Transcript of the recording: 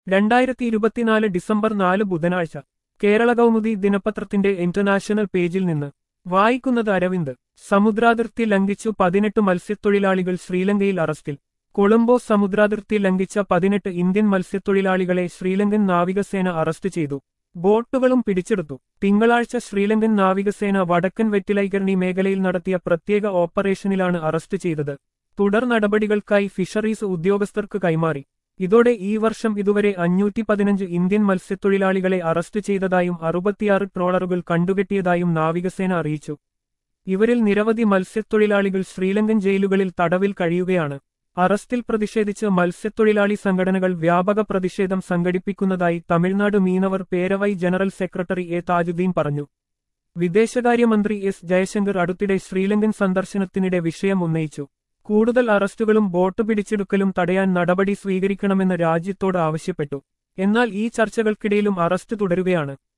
രണ്ടായിരത്തി ഇരുപത്തിനാല് ഡിസംബർ നാല് ബുധനാഴ്ച കേരള കൗമുദി ദിനപത്രത്തിന്റെ ഇന്റർനാഷണൽ പേജിൽ നിന്ന് വായിക്കുന്നത് അരവിന്ദ് സമുദ്രാതിർത്തി ലംഘിച്ചു പതിനെട്ട് മത്സ്യത്തൊഴിലാളികൾ ശ്രീലങ്കയിൽ അറസ്റ്റിൽ കൊളംബോ സമുദ്രാതിർത്തി ലംഘിച്ച പതിനെട്ട് ഇന്ത്യൻ മത്സ്യത്തൊഴിലാളികളെ ശ്രീലങ്കൻ നാവികസേന അറസ്റ്റ് ചെയ്തു ബോട്ടുകളും പിടിച്ചെടുത്തു തിങ്കളാഴ്ച ശ്രീലങ്കൻ നാവികസേന വടക്കൻ വെറ്റിലൈകർണി മേഖലയിൽ നടത്തിയ പ്രത്യേക ഓപ്പറേഷനിലാണ് അറസ്റ്റ് ചെയ്തത് തുടർ നടപടികൾക്കായി ഫിഷറീസ് ഉദ്യോഗസ്ഥർക്ക് കൈമാറി ഇതോടെ ഈ വർഷം ഇതുവരെ അഞ്ഞൂറ്റി പതിനഞ്ച് ഇന്ത്യൻ മത്സ്യത്തൊഴിലാളികളെ അറസ്റ്റ് ചെയ്തതായും അറുപത്തിയാറ് ട്രോളറുകൾ കണ്ടുകെട്ടിയതായും നാവികസേന അറിയിച്ചു ഇവരിൽ നിരവധി മത്സ്യത്തൊഴിലാളികൾ ശ്രീലങ്കൻ ജയിലുകളിൽ തടവിൽ കഴിയുകയാണ് അറസ്റ്റിൽ പ്രതിഷേധിച്ച് മത്സ്യത്തൊഴിലാളി സംഘടനകൾ വ്യാപക പ്രതിഷേധം സംഘടിപ്പിക്കുന്നതായി Tamil Nadu Meenavar Peravai general secretary A Tajuddin പറഞ്ഞു വിദേശകാര്യമന്ത്രി എസ് ജയശങ്കർ അടുത്തിടെ ശ്രീലങ്കൻ സന്ദർശനത്തിനിടെ വിഷയം ഉന്നയിച്ചു കൂടുതൽ അറസ്റ്റുകളും ബോട്ട് പിടിച്ചെടുക്കലും തടയാൻ നടപടി സ്വീകരിക്കണമെന്ന് രാജ്യത്തോട് ആവശ്യപ്പെട്ടു എന്നാൽ ഈ ചർച്ചകൾക്കിടയിലും അറസ്റ്റ് തുടരുകയാണ്